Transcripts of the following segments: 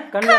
കണ്ടോ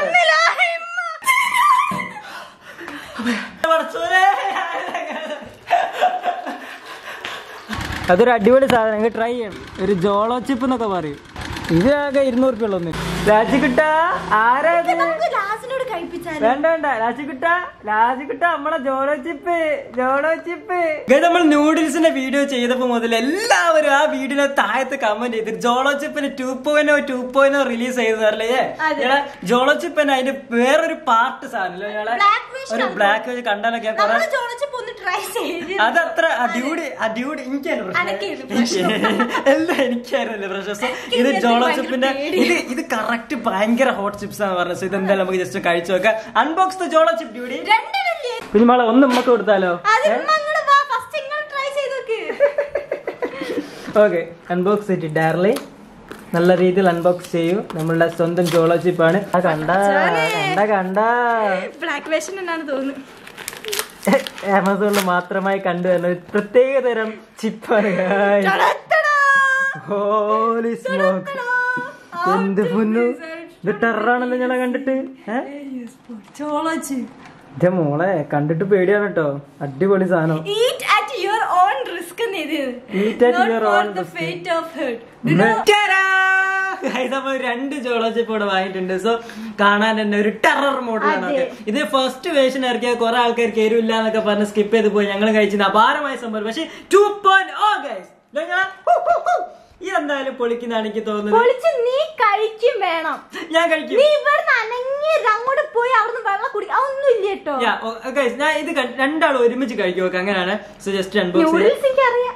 അതൊരു അടിപൊളി സാധനം നിങ്ങൾ ട്രൈ ചെയ്യണം ഒരു ജോളോ ചിപ്പ് എന്നൊക്കെ പറയും ഇത് ആകെ ഇരുന്നൂറ് റുപ്യ ഉള്ളൊന്ന് രാജിക്കുട്ട ആരാ ഇത്? നമുക്ക് ലാസിനോട് കഴിപ്പിച്ചാലോ വേണ്ട വേണ്ട രാജിക്കുട്ട രാജിക്കുട്ട നമ്മളെ ജോളോ ചിപ്പ് ജോളോ ചിപ്പ് നമ്മൾ നൂഡിൽസിന്റെ വീഡിയോ ചെയ്തപ്പോ മുതൽ എല്ലാവരും ആ വീഡിയോ താഴത്ത് കമന്റ് ചെയ്ത് ജോളോ ചിപ്പിന് ടു പോയിന്റോ ടു പോയിന്റോ റിലീസ് ചെയ്തതല്ലേ അതെ. ഇയാളെ ജോളോ ചിപ്പിന് അതിന്റെ വേറൊരു പാർട്ട് സാധനല്ലോ ഇയാളെ Black version ഒരു ആണ്. ബ്ലാക്ക് വെച്ച് കണ്ടാലൊക്കെ കുറെ നമ്മള് ചോദിച്ചപ്പോ ഒന്ന് ട്രൈ ചെയ്ത് അതത്ര അടിപൊളി അടിപൊളി എനിക്കാണ് അനക്കായിരുന്നു പ്രശ്നം എല്ലാം എനിക്കായിരുന്നല്ലേ പ്രശസ്തം ഇത് ഇതിനകത്ത് ജോളോ ഭയങ്കര ചിപ്പിന്റെ പേടിയാ. ഇത് ഇത് കറക്റ്റ് ഭയങ്കര ഹോട്ട് ചിപ്സ് ആണ് പറഞ്ഞത് So ഇതെന്തായാലും നമുക്ക് ജസ്റ്റ് കഴിച്ചു നോക്കാം അൺബോക്സ് ദ ജോളോ ചിപ്പ് ഡ്യൂടി രണ്ടിനല്ലേ കുഞ്ഞുമാളെ ഒന്ന് ഉമ്മക്ക് കൊടുത്താലോ അത് അങ്ങോട്ട് വാ ഫസ്റ്റ് ഇങ്ങനെ ട്രൈ ചെയ്ത് നോക്ക് ഓക്കെ അൺബോക്സ് ഇറ്റ് ഡയർലി നല്ല രീതിയിൽ അൺബോക്സ് ചെയ്യൂ നമ്മളുടെ സ്വന്തം ജോളോ ചിപ്പാണ് ആ കണ്ട കണ്ട കണ്ട ബ്ലാക്ക് വേഷൻ എന്നാണ് തോന്നുന്നു ആമസോണിൽ മാത്രമായി കണ്ടുവരുന്ന ഒരു പ്രത്യേക തരം ചിപ്പാണ് guys. ടടടടാ. ഹോലി സ്മോക്ക് എന്ത് പൊന്നു ഇത് ടെററാണല്ലോ ഞങ്ങളെ കണ്ടിട്ട് ഏ? ചോളച്ച് ഇന്റെ മോളെ കണ്ടിട്ട് പേടിയാണ് കേട്ടോ അടിപൊളി സാധനം eat at your own risk Eat at your own risk. Fate of heart നമ്മൾ രണ്ട് ജോളോജിപ്പ് ഇവിടെ വാങ്ങിയിട്ടുണ്ട് സോ കാണാൻ തന്നെ ഒരു ടെറർ മോഡലാണ് അതെ. ഇത് ഫസ്റ്റ് വേഷൻ ഇറക്കിയ കുറെ ആൾക്കാർക്ക് എരിവില്ല എന്നൊക്കെ പറഞ്ഞ് സ്കിപ്പ് ചെയ്ത് പോയി ഞങ്ങൾ കഴിച്ചത് അപാരമായ സംഭവം പക്ഷെ ടു പോയിന്റ് ഓ ഗൈസ് ഇതെന്തായാലും പൊളിക്കുന്നതാണ് എനിക്ക് തോന്നുന്നത് പൊളിച്ച് നീ കഴിക്കും വേണം ഞാൻ കഴിക്കും നീ ഇവിടുന്ന് അനങ്ങി അങ്ങോട്ട് പോയി അവിടുന്ന് വെള്ളം കുടിക്കുക അതൊന്നും ഇല്ല കേട്ടോ Yeah, oh, guys, ഞാൻ ഇത് കണ്ട്- രണ്ടാളും ഒരുമിച്ച് കഴിക്കും ഓക്കെ അങ്ങനെയാണ് സോ ജസ്റ്റ് അൺബോക്സ് നൂഡിൽസ് എനിക്ക് അറിയാം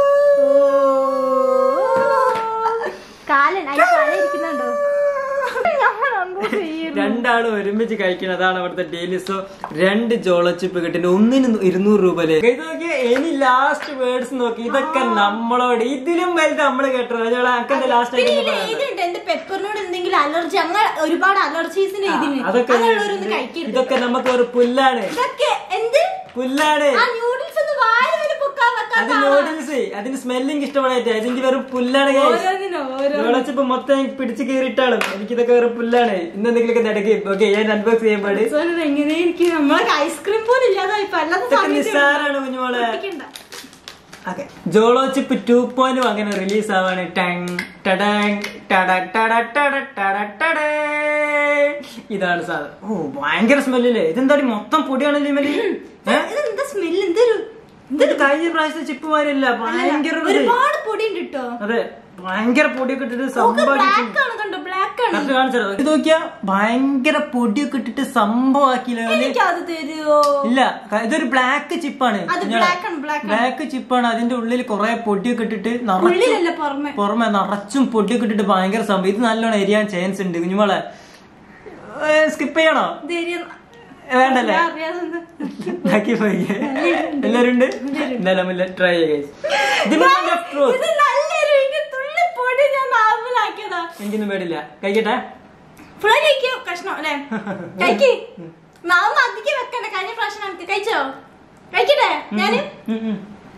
കാലൻ അതിന് കാലം ഇരിക്കുന്നുണ്ടോ ഞാൻ unbox ചെയ്യുന്നു. രണ്ടാളും ഒരുമിച്ച് കഴിക്കണം അതാണ് അവിടുത്തെ ഡെയിലി സോ രണ്ട് ജോളച്ചിപ്പ് കിട്ടുന്നത് ഒന്നിന് ഇരുന്നൂറ് രൂപയില് ഇത് നോക്കിയേ ഇനി ലാസ്റ്റ് വേർഡ്സ് നോക്കി ഇതൊക്കെ നമ്മളോട് ഇതിലും വലുത് നമ്മള് കേട്ടത് അക്കന്റെ ലാസ്റ്റ് പിന്നെ ഇതിൽ എഴുതിയിട്ടുണ്ട് എന്റെ പെപ്പറിനോട് എന്തെങ്കിലും അലർജി അങ്ങനെ ഒരുപാട് അലർജീസിന് ഇതിന് അതൊക്കെ അതുള്ളവരൊന്നും കഴിക്കരുത് ഇതൊക്കെ നമുക്ക് ഒരു പുല്ലാണ് ഇതൊക്കെ എന്ത് പുല്ലാണ് ആ ന്യൂഡിൽസ് ഒന്ന് വായ വരെ പൊക്കാൻ വെക്കാൻ അത് നൂഡിൽസ് അതിന് സ്മെല്ലിങ് ഇഷ്ടപ്പെടായിട്ട് അതിന്റെ വെറും പുല്ലാണ് guys. ഓരോന്നിനും ഓരോ വിളച്ചപ്പോ മൊത്തം എനിക്ക് പിടിച്ച് കീറിട്ടാളും എനിക്കിതൊക്കെ വേറെ പുല്ലാണ് ഇന്നെന്തെങ്കിലുമൊക്കെ നടക്കി ഓക്കെ ഞാൻ അൺബോക്സ് ചെയ്യാൻ പാടി സോനു ഇത് എങ്ങനെയായിരിക്കും നമ്മളെ ഐസ്ക്രീം പോലും ഇല്ലാതായി ഇപ്പൊ അല്ലാത്ത ഇതൊക്കെ സമയത്ത് നിസ്സാരാണ് കുഞ്ഞുമോളെ പൊട്ടിക്കണ്ട. Okay Jolo chip two point അങ്ങനെ റിലീസ് ആവാണ് ടങ് ടടങ് ടട ടട ടട ടട ടടേ. ഇതാണ് സാധനം ഓ ഭയങ്കര സ്മെല്ലില്ലേ ഇതെന്താടി മൊത്തം പൊടിയാണല്ലേ മല്ലി ഇതെന്താ സ്മെല്ല് എന്തൊരു ഇത് കഴിഞ്ഞ പ്രാവശ്യത്തെ ചിപ്പ് മാരില്ല ഭയങ്കര ഒരു ഇത്. ഒരുപാട് പൊടി ഉണ്ട് കേട്ടോ അതെ ഭയങ്കര പൊടിയൊക്കെ ഇട്ടിട്ട് സംഭവം ബ്ലാക്ക് ആണ് കണ്ടോ ബ്ലാക്ക് ആണ് കറക്റ്റ് കാണിച്ചത് ഇത് നോക്കിയാ ഭയങ്കര പൊടിയൊക്കെ ഇട്ടിട്ട് സംഭവമാക്കിയില്ല എനിക്ക് അത് തരുമോ ഇല്ല ക- ഇതൊരു ബ്ലാക്ക് ചിപ്പാണ് അത് black ആണ്, black ആണ്. ബ്ലാക്ക് ചിപ്പാണ് അതിന്റെ ഉള്ളിൽ കുറെ പൊടിയൊക്കെ ഇട്ടിട്ട് നിറച്ചും ഉള്ളിലല്ല പുറമെ പുറമെ നിറച്ചും പൊടിയൊക്കെ ഇട്ടിട്ട് ഭയങ്കര സംഭവം ഇത് നല്ലോണം എരിയാൻ ചാൻസ് ഉണ്ട് കുഞ്ഞുമോളെ സ്കിപ്പ് ചെയ്യണോ ധൈര്യം ഏ, വേണ്ടല്ലേ ഞാൻ അറിയാതെ ബാക്കി പോയി എല്ലാരും ഉണ്ട് എന്തായാലും ട്രൈ ചെയ്യാം ട്രൂത്ത് ഇത് നല്ലൊരു ഇതിന്റെ തുള്ളി പൊടി ഞാൻ നാവിലാക്കിയതാ എനിക്കൊന്നും പേടില്ല കഴിക്കട്ടെ ഫുള്ള് കഴിക്കോ കഷ്ണം അല്ലേ കഴിക്ക് നാവ് അധികം വെക്കണ്ട കഴിഞ്ഞ പ്രാവശ്യം നമുക്ക് കഴിച്ചോ കഴിക്കട്ടെ ഞാന് ഉം, ഉം.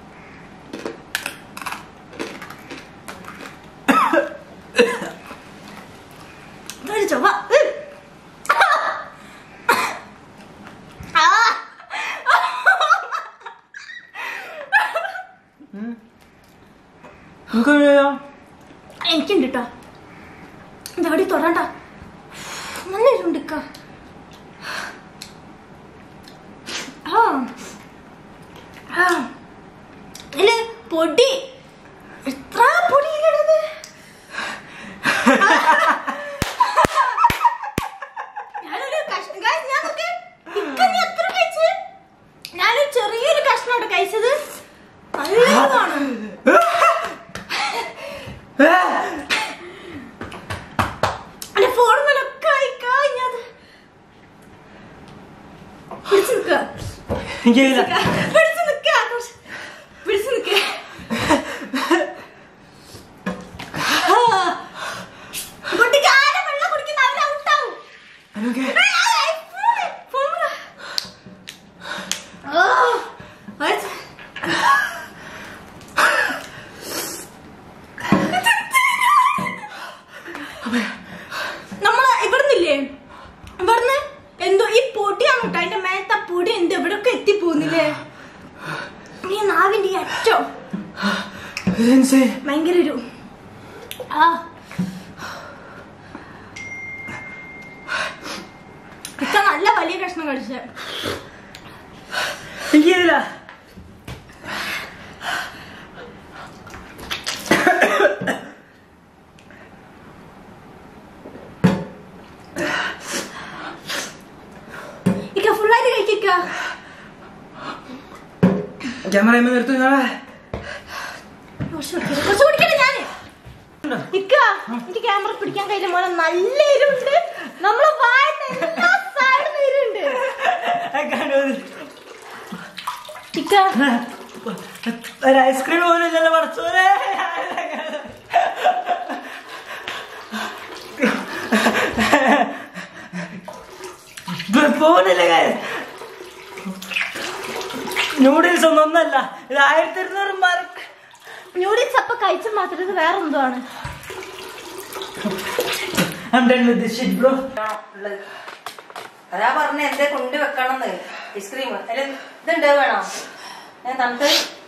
കഴിച്ചോ വാ ഉം. ആ. നിനക്കറിയോ? എനിക്കുണ്ട് കേട്ടോ ഇതെവിടെ തൊടണ്ട നല്ല ഇരുണ്ടിക്ക ആ ആ ഇതില് പൊടി എത്ര പൊടി ഇതിലുള്ളത്? ഞാനൊരു കഷ്ണം guys, ഞാൻ നോക്ക്. ഇക്ക നീ എത്ര കഴിച്ച്? ഞാനൊരു ചെറിയൊരു കഷ്ണോട്ട് കഴിച്ചത് നല്ലതാണ് അല്ല ഫോണുകളൊക്കെ അയക്കാഞ്ഞത് പിടിച്ചു നിക്ക എനിക്കറിയില്ല. പിടിച്ചു നിക്ക കുറച്ച് പിടിച്ചു നിക്ക കുട്ടിക്ക് ആരും വെള്ളം കുടിക്കുന്ന അവർ ഔട്ടാവും അതൊക്കെ നമ്മള് ഇവിടുന്നില്ലേ പോകുന്നില്ലേ ഈ നാവിന്റെ ഈ അറ്റം ഇൻസൈൻ ഭയങ്കര ഒരു ആ ഇക്ക നല്ല വലിയ കഷ്ണം കഴിച്ചേ എനിക്കില്ല ഇക്ക ഫുള്ളായിട്ട് കഴിക്ക ക്യാമറ നിർത്തും നിങ്ങളെ കുറച്ച് കുടിക്കട്ടെ, കുറച്ച് കുടിക്കട്ടെ ഞാന് ഇക്ക എനിക്ക് ക്യാമറ പിടിക്കാൻ കഴിയില്ല മോനെ നല്ല എരിവുണ്ട് നമ്മളെ വായന എല്ലാ സൈഡിലും എരിവുണ്ട് ഇക്ക ഒരു ഐസ്ക്രീം പോലും ഇല്ലല്ലോ പടച്ചോനെ പോണില്ല നൂഡിൽസ് ഒന്നും ഒന്നല്ല ഇത് ആയിരത്തി ഇരുന്നൂറ് മാർക്ക് ന്യൂഡിൽസ് അപ്പൊ കഴിച്ച മാത്രം ഇത് വേറെ എന്തോ ആണ് I'm done with this shit, bro. ഉള്ളത് അതാ പറഞ്ഞ എന്തേ കൊണ്ട് വെക്കണമെന്ന് ഐസ്ക്രീം അല്ല ഇതുണ്ട് വേണോ ഞാൻ തണുത്ത്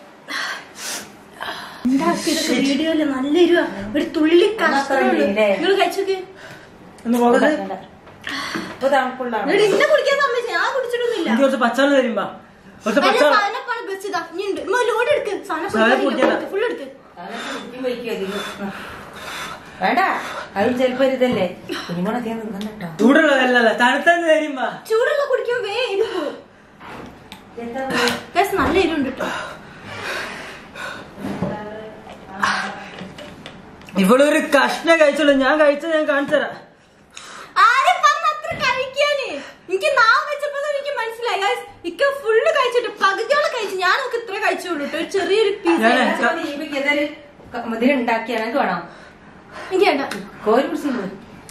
വീഡിയോയില് നല്ല എരിവാ ഒരു തുള്ളി കഷ്ടമുള്ളൂ ഇല്ലേ? നിങ്ങൾ കഴിച്ചോക്ക് ഒന്ന് പോകരുത് ഇപ്പൊ തണുപ്പുള്ളതാണ് എന്നിട്ട് ഇന്നെ കുടിക്കാൻ സമ്മതിച്ചു ഞാൻ കുടിച്ചിട്ടൊന്നുമില്ല എനിക്ക് കുറച്ച് പച്ചവെള്ളം തരുമ്പോ കുറച്ച് അതിന്റെ പച്ചവെള്ളം സാധനപ്പാണ് ബസ് ഇതാ ഇനി ഉണ്ട് ഉമ്മ ലോഡ് എടുക്ക് സാധനം സാധനം കുടിക്കണ്ട. ഫുൾ എടുക്ക് വേണ്ട അത് ചിലപ്പോ ഒരു ഇതല്ലേ കുഞ്ഞുമോളെ അധികം നിന്നണ്ട കേട്ടോ ചൂടുള്ളതല്ലല്ലോ തണുത്തെന്ന് തരുമ്പോ ചൂടുള്ള കുടിക്കുമ്പോ വേ എരിവ് പോകും Guys, നല്ല എരിവുണ്ട് കേട്ടോ ഇവളൊരു കഷ്ണം കഴിച്ചുള്ളൂ ഞാൻ കഴിച്ചത് ഞാൻ കാണിച്ചു തരാം ആരും പറഞ്ഞ അത്ര കഴിക്കാന് എനിക്ക് നാം വെച്ചപ്പോ തന്നെ എനിക്ക് മനസ്സിലായി Guys, ഇക്ക ഫുള്ള് കഴിച്ചിട്ട് പകുതിയോളം കഴിച്ചു ഞാൻ നമുക്ക് ഇത്ര കഴിച്ചോളൂ കേട്ടോ ഒരു ചെറിയൊരു പീസ് ഞാനേ- ഇതിൽ ഉണ്ടാക്കിയാണ് എനിക്ക് വേണം എനിക്ക് വേണ്ട കോരി പിടിച്ചിട്ടുണ്ട്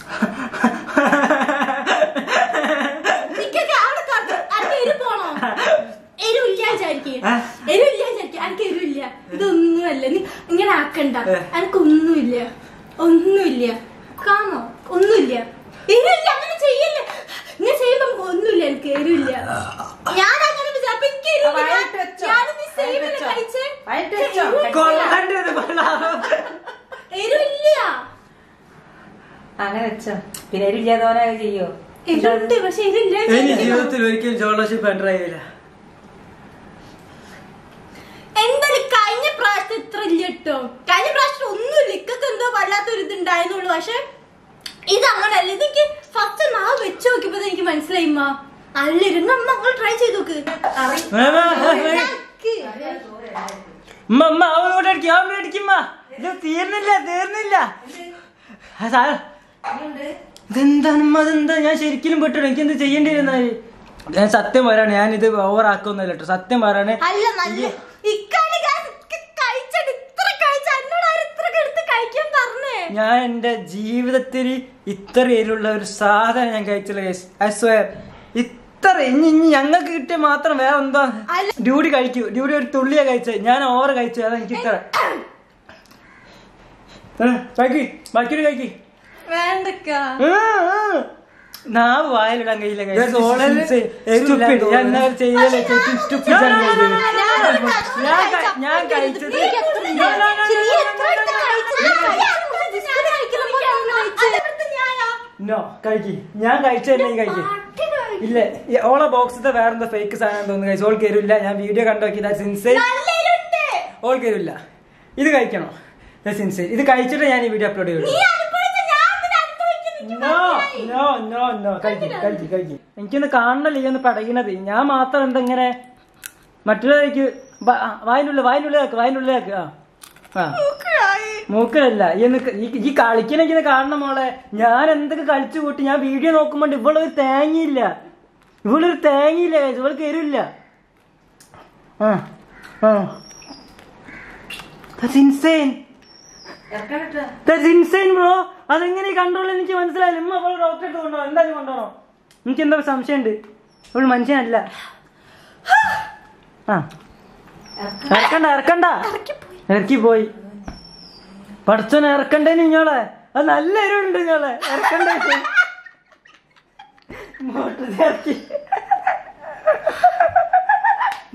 ഇക്കൊക്കെ അവിടെ കാട്ട്. അനക്ക് എരിവ് പോണോ എരിവില്ല വിചാരിക്കും ആ? എരിവില്ല വിചാരിക്കും എനിക്ക് എരിവില്ല ഇതൊന്നുമല്ല നീ ഇങ്ങനെ ആക്കണ്ട ഏ. എനിക്കൊന്നുമില്ല ഒന്നുമില്ല കാണോ ഒന്നുമില്ല എരിവില്ല അങ്ങനെ ചെയ്യല്ല ഇങ്ങനെ ചെയ്യുമ്പോ നമുക്ക് ഒന്നുമില്ല എനിക്ക് എരിവില്ല ഞാൻ അങ്ങനെ വിചാരിച്ചു അപ്പൊ എനിക്ക് എരിവില്ല വയറ്റ് വെച്ചോ? ഞാനിത് same വയറ്റ് അല്ലേ വെച്ചോ? കഴിച്ചേ? വയറ്റ് വെച്ചോ? എരിവില്ല. കൊള്ളാണ്ടത് കൊള്ളാം എരിവില്ല അങ്ങനെ വെച്ചോ പിന്നെ ഒരു ഇല്ലാതോനെ ചെയ്യോ എരിവുണ്ട് പക്ഷെ എരിവില്ല ഇനി വിചാരിക്കും. ജീവിതത്തിൽ ഒരിക്കലും ജോളോഷിപ്പ് എൻ്റർ ചെയ്യില്ല എന്തായാലും കഴിഞ്ഞ പ്രാവശ്യത്തെ ഇത്ര ഇല്ല കേട്ടോ കഴിഞ്ഞ പ്രാവശ്യം ഒന്നുമില്ല ഇക്കൊക്കെ എന്തോ വല്ലാത്തൊരു ഇത് ഉണ്ടായിരുന്നുള്ളൂ പക്ഷെ ഇത് അങ്ങനല്ല ഇതെനിക്ക് ഫസ്റ്റ് നാവ് വെച്ച് നോക്കിയപ്പോ എനിക്ക് മനസ്സിലായി ഉമ്മ നല്ല ഇരുന്ന് അമ്മ നിങ്ങൾ ട്രൈ ചെയ്ത് നോക്ക് ഇതാക്ക്. ഉമ്മ ഉമ്മ അവനോട് അടിക്കും അവനോട് അടിക്കുമ്മ ഇത് തീർന്നില്ല തീർന്നില്ല ആ സാ- ഇതെന്താണ് ഉമ്മ അതെന്താ ഞാൻ ശരിക്കും പെട്ടു എനിക്ക് എന്ത് ചെയ്യേണ്ടി വരുന്നാല് ഞാൻ സത്യം പറയാണ് ഞാൻ ഇത് ഓവർ ആക്കൊന്നുമില്ല കേട്ടോ സത്യം പറയാണ് അല്ല നല്ല ഇക്കാണ് guys, ഇക്ക് കഴിച്ചിട്ട് ഇത്ര കഴിച്ച എന്നോട് ആരും ഇത്ര എടുത്ത് കഴിക്കാൻ പറഞ്ഞേ ഞാൻ എന്റെ ജീവിതത്തിൽ ഇത്ര എരിവുള്ള ഒരു സാധനം ഞാൻ കഴിച്ചില്ല ഗൈസ് ഐ സ്വയർ ഇത്ര ഇനി ഇനി ഞങ്ങൾക്ക് കിട്ടിയ മാത്രം വേറെ എന്താ അല്ല. ഡ്യൂട്ടി കഴിക്കൂ ഡ്യൂട്ടി ഒരു തുള്ളിയാ കഴിച്ചത് ഞാൻ ഓവർ കഴിച്ചു അതാ എനിക്ക് ഇത്ര ഏ, കഴിക്ക് ബാക്കിയൊരു കഴിക്ക് വേണ്ടക്കാ ഏ, ഏ. നാവ് വായിലിടാൻ കഴിയില്ല guys. Stupid. ഞാൻ എന്നാ ചെയ്തല്ലേ stupid ആണ് ചെയ്തത്. ഞാൻ ക- ഞാൻ കഴിച്ചത് No, no, no, no, no, no, no, no. No കഴിക്ക് ഞാൻ കഴിച്ചതന്നെ നീ കഴിക്ക് ഇല്ല ഈ ഓളെ ബോക്സിത്തെ വേറെന്താ ഫേക്ക് സാധനം തോന്നുന്നു കഴിച്ചു ഓൾ കയറില്ല ഞാൻ വീഡിയോ കണ്ടു നോക്കി ദാറ്റ്സ് ഇൻസൈൻ ഓൾ കയറില്ല ഇത് കഴിക്കണോ ദാറ്റ്സ് ഇൻസൈൻ ഇത് കഴിച്ചിട്ട് ഞാൻ ഈ വീഡിയോ അപ്ലോഡ് ചെയ്യുള്ളൂ നോ നോ നോ നോ കഴിക്ക് കഴിക്ക് കഴിക്ക് എനിക്കൊന്ന് കാണണല്ലോ ഈ ഒന്ന് പടയണത് ഞാൻ മാത്രം എന്തെങ്ങനെ മറ്റുള്ളവർക്ക് വായനുള്ള വായനുള്ളിലാക്ക് വായനുള്ളിലാക്ക് ആ ആ മൂക്കലല്ല ഈ ഒന്ന് ക- ഈ- ഈ കളിക്കണെങ്കിന്ന് കാണണം മോളെ ഞാൻ എന്തൊക്കെ കളിച്ചു കൂട്ടി ഞാൻ വീഡിയോ നോക്കുമ്പോ ഇവളൊരു തേങ്ങയില്ല ഇവളൊരു തേങ്ങയില്ല guys. ഇവൾക്ക് എരിവില്ല ആ ആ That's insane. That's insane, bro. അതെങ്ങനെ കൺട്രോൾ എനിക്ക് മനസ്സിലായില്ല ഉമ്മ അവൾ ഡോക്ടറെ അടുത്ത് കൊണ്ടുപോകണം എന്തായാലും കൊണ്ടുപോകണം എനിക്ക് എന്താ സംശയമുണ്ട് അവൾ മനുഷ്യനല്ല ആ ഇറക്കണ്ട ഇറക്കണ്ട ഇറക്കി പോയി പഠിച്ചോനെ ഇറക്കണ്ടേന് ഇഞ്ഞോളെ അത് നല്ല എരിവുണ്ട് ഇഞ്ഞോളെ ഇറക്കണ്ടേ മോട്ടർ ഇറക്കി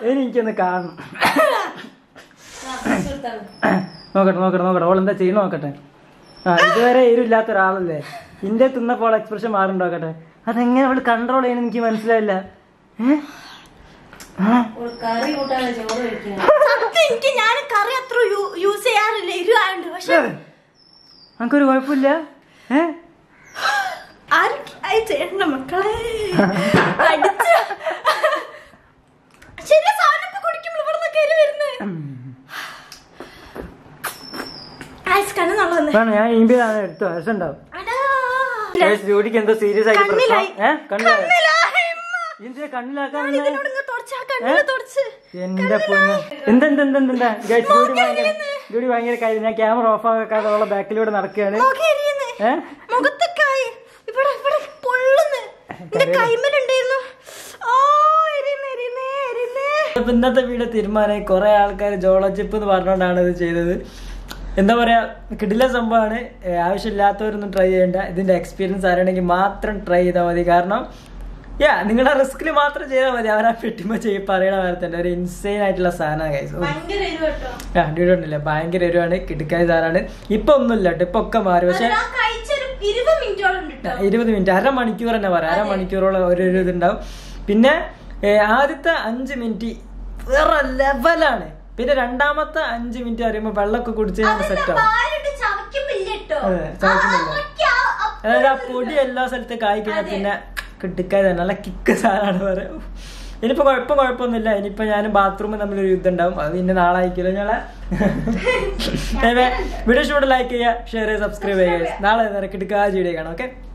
എനിക്കൊന്ന് കാണണം ആ, പൈസ കൊടുത്താണ്. നോക്കട്ടെ നോക്കട്ടെ നോക്കട്ടെ ഓൾ എന്താ ചെയ്യണ നോക്കട്ടെ ആ ഇതുവരെ എരിവില്ലാത്ത ഒരാളല്ലേ ഇന്ത്യ തിന്നപ്പോൾ എക്സ്പ്രഷൻ മാറുണ്ടോക്കട്ടെ അതെങ്ങനെ അവള് കൺട്രോൾ ചെയ്യണം എനിക്ക് മനസ്സിലായില്ല ഏ? ആ, ഒരു കറി കൂട്ടാണ് ചോറ് കഴിക്കുന്നത് സത്യം എനിക്ക് ഞാൻ കറി അത്ര യൂസ് ചെയ്യാറില്ല ഇരുവാണ്ട് പക്ഷെ നമുക്കൊരു കുഴപ്പമില്ല ഏ ആരും ട്രൈ ചെയ്യണ്ട മക്കളെ അടിച്ച് ശരി സാധനം ഇപ്പൊ കുടിക്കുമ്പോൾ ഇവിടെ നിന്ന് കയറി വരുന്നത് ഐസ് കണ്ണെന്നുള്ള വന്നേ വേണം ഞാൻ ഈമ്പിലാണ് എടുത്തു രസമുണ്ടാവും അടാ ജോഡിക്ക് എന്തോ സീരിയസ് ആയിട്ട് പ്രശ്നം കണ്ണിലായി ഏ കണ്ണിലായി കണ്ണിലായി ഉമ്മ. ഇന്ത്യ കണ്ണിലാക്കാൻ ഞാൻ ഇതിനോട് ഇങ്ങ് തുടച്ച് ആ കണ്ണില് തുടച്ച് എന്റെ പൊന്ന് എന്തെന്തെന്തെന്താ ഗൈസ് ജോഡി ഭയങ്കര ജോഡി ഭയങ്കര കാര്യം ഞാൻ ക്യാമറ ഓഫ് ആക്കാതെ അവളെ ബാക്കിലൂടെ നടക്കുകയാണ് മുഖം എരിയുന്നു ഏ മുഖത്തൊക്കെ ആയി ഇവിടെ ഇവിടെ പൊള്ളുന്നു എന്റെ കൈമലുണ്ടായിരുന്നു ഓ എരിയുന്നു എരിയുന്നേ എരിയുന്നേ അപ്പൊ ഇന്നത്തെ വീഡിയോ തീരുമാനമായി കുറെ ആൾക്കാർ ജോളജിപ്പ് എന്ന് പറഞ്ഞുകൊണ്ടാണ് ഇത് ചെയ്തത് എന്താ പറയാ കിടില സംഭവമാണ് ഏ, ആവശ്യമില്ലാത്തവരൊന്നും ട്രൈ ചെയ്യണ്ട ഇതിന്റെ എക്സ്പീരിയൻസ് അറിയണമെങ്കിൽ മാത്രം ട്രൈ ചെയ്താൽ മതി കാരണം യാ നിങ്ങളുടെ റിസ്കിൽ മാത്രം ചെയ്താൽ മതി അവരാ പെട്ടിമ ചെയ്യും പറയണ പോലെ തന്നെ ഒരു ഇൻസൈൻ ആയിട്ടുള്ള സാധനമാണ് കൈസ് ഭയങ്കര എരിവ് കേട്ടോ അടിപൊളിയുണ്ടല്ലേ ഭയങ്കര എരിവാണ് കിടക്കായ സാധനമാണ് ഇപ്പൊ ഒന്നുമില്ല കേട്ടോ ഇപ്പൊ ഒക്കെ മാറി പക്ഷെ ഞാൻ കഴിച്ചൊരു ഇരുപത് മിനിറ്റോളം ഉണ്ട് കേട്ടോ ഇരുപത് മിനിറ്റ് അരമണിക്കൂർ തന്നെ പറയാം അരമണിക്കൂറോളം ഒരു ഒരു ഇതുണ്ടാവും പിന്നെ ഏ, ആദ്യത്തെ അഞ്ച് മിനിറ്റ് വേറെ ലെവലാണ് പിന്നെ രണ്ടാമത്തെ അഞ്ച് മിനിറ്റ് പറയുമ്പോൾ വെള്ളമൊക്കെ കുടിച്ച് അതിന്റെ സെറ്റ് ആവും വായിലിട്ട് ചവയ്ക്കുമ്പില്ല കേട്ടോ അതെ, ചവയ്ക്കുന്നില്ല. ആ, അതൊക്കെ ആ- ആ- അതായത് ആ പൊടി എല്ലാ സ്ഥലത്തും കായി കഴിഞ്ഞാൽ പിന്നെ കിട്ടിക്കാതെ തന്നെ നല്ല കിക്ക് സാധനമാണ് പറയാം ഇനിയിപ്പോ കുഴപ്പം കുഴപ്പമൊന്നുമില്ല ഇനിയിപ്പോ ഞാൻ ബാത്റൂമിൽ തമ്മിൽ ഒരു യുദ്ധം ഉണ്ടാവും അത് പിന്നെ നാളെ അയക്കില്ല ഞങ്ങളെ വീഡിയോ ഇഷ്ടപ്പെട്ട് ലൈക്ക് ചെയ്യുക ഷെയർ ചെയ്യുക സബ്സ്ക്രൈബ് ചെയ്യുക നാളെ നിനക്കിട്ട് കാ വീഡിയോ കാണാം ഓക്കെ